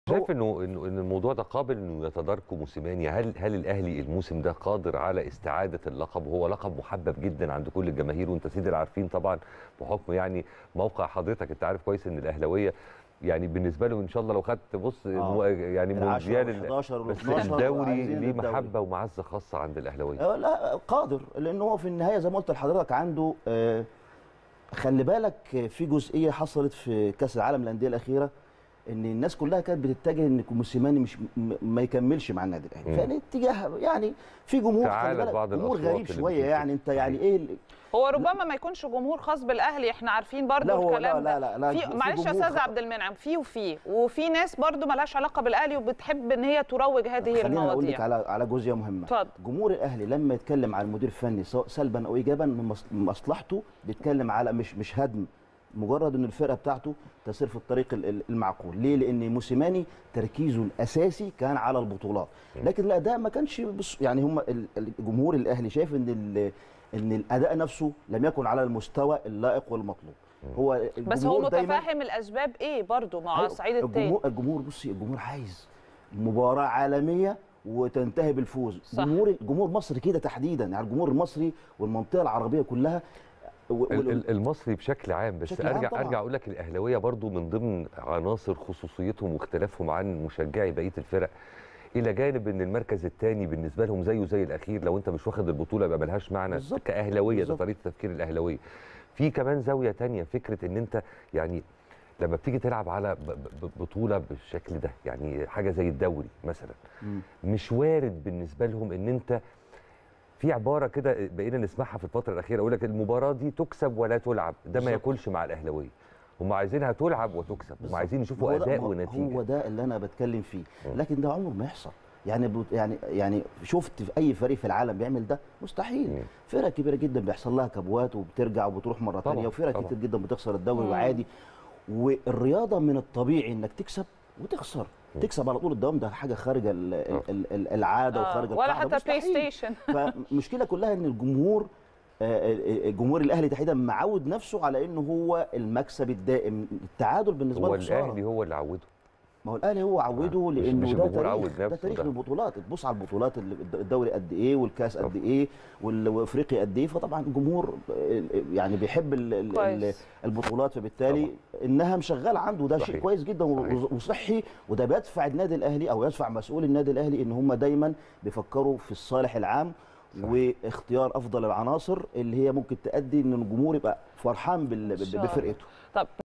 شايف انه انه ان الموضوع ده قابل انه يتداركه موسيماني هل هل الاهلي الموسم ده قادر على استعاده اللقب وهو لقب محبب جدا عند كل الجماهير وانت سيدي العارفين طبعا بحكم يعني موقع حضرتك انت عارف كويس ان الاهلاويه يعني بالنسبه له ان شاء الله لو خدت بص آه. يعني العشرة مونديال ال- والحداشر بس والاتناشر الدوري وعايزين ليه الدوري. محبه ومعزه خاصه عند الاهلاويه آه، لا قادر لان هو في النهايه زي ما قلت لحضرتك عنده آه، خلي بالك في جزئيه حصلت في كاس العالم للانديه الاخيره ان الناس كلها كانت بتتجه ان موسيماني مش م- ما يكملش مع النادي مم. الاهلي فالاتجاه يعني في جمهور خلي تعالت بالك، بعض جمهور الأصوات غريب اللي شويه بتنتج. يعني انت يعني ايه ال- هو ربما ما يكونش جمهور خاص بالاهلي احنا عارفين برضو لا هو- الكلام لا- ده لا- لا، في في معلش يا جمهور استاذ خ- عبد المنعم في وفي وفي ناس برضو ملهاش علاقه بالاهلي وبتحب ان هي تروج هذه خليني اقول لك المواضيع على على جزئيه مهمه اتفضل جمهور الاهلي لما يتكلم عن المدير الفني سواء سلبا او ايجابا من مص- من مصلحته بيتكلم على مش مش هدم مجرد ان الفرقه بتاعته تسير في الطريق ال- ال- المعقول ليه لان موسيماني تركيزه الاساسي كان على البطولات لكن الاداء ما كانش بص يعني هم ال- الجمهور الاهلي شايف ان ال- ان الاداء نفسه لم يكن على المستوى اللائق والمطلوب هو بس هو الجمهور دايماً- متفاهم الاسباب ايه برضو مع أيوة، الصعيد التاني الجمهور الجمهور بصي الجمهور عايز مباراه عالميه وتنتهي بالفوز صح. جمهور جمهور مصر كده تحديدا يعني الجمهور المصري والمنطقه العربيه كلها و- ال- وال- ال- المصري بشكل عام بس بشكل عام ارجع طبعاً. ارجع اقول لك الاهلاويه برضو من ضمن عناصر خصوصيتهم واختلافهم عن مشجعي بقيه الفرق الى جانب ان المركز الثاني بالنسبه لهم زيه زي الاخير لو انت مش واخد البطوله يبقى ملهاش معنى بالظبط. كاهلاويه ده بالظبط. طريقه تفكير الاهلاويه في كمان زاويه تانية فكره ان انت يعني لما بتيجي تلعب على ب- ب- بطوله بالشكل ده يعني حاجه زي الدوري مثلا مم. مش وارد بالنسبه لهم ان انت في عباره كده بقينا نسمعها في الفتره الاخيره يقول لك المباراه دي تكسب ولا تلعب ده ما بالظبط. ياكلش مع الاهلاويه هم عايزينها تلعب وتكسب هم بالظبط. عايزين يشوفوا هو ده- اداء هو- ونتيجه هو ده اللي انا بتكلم فيه مم. لكن ده عمره ما يحصل يعني بت- يعني يعني شفت في اي فريق في العالم بيعمل ده مستحيل مم. فرق كبيره جدا بيحصل لها كبوات وبترجع وبتروح مره طبعاً، ثانيه وفرق طبعاً. كتير جدا بتخسر الدوري مم. وعادي والرياضه من الطبيعي انك تكسب وتخسر مم. تكسب على طول الدوام ده حاجه خارج ال- آه. ال- ال- العاده آه، وخارج ولا القاعدة. حتى بلاي مستحيل. ستيشن فالمشكله كلها ان الجمهور آه، آه، الجمهور الاهلي تحديدا معود نفسه على انه هو المكسب الدائم التعادل بالنسبه هو له خسارة. الاهلي هو اللي عوده ما هو الاهلي هو عوده مش- لانه مش ده الجمهور تاريخ عود ده نفسه تاريخ ده. البطولات تبص على البطولات اللي الدوري قد ايه والكاس قد طبعا. ايه وال- وافريقيا قد ايه فطبعا الجمهور آه، يعني بيحب ال- ال- ال- كويس. البطولات فبالتالي انها مشغله عنده ده شيء صحيح. كويس جدا و- صحيح. وصحي وده بيدفع النادي الاهلي او يدفع مسؤول النادي الاهلي ان هم دايما بيفكروا في الصالح العام صحيح. واختيار افضل العناصر اللي هي ممكن تؤدي ان الجمهور يبقى فرحان بال- إن شاء الله. بفرقته طب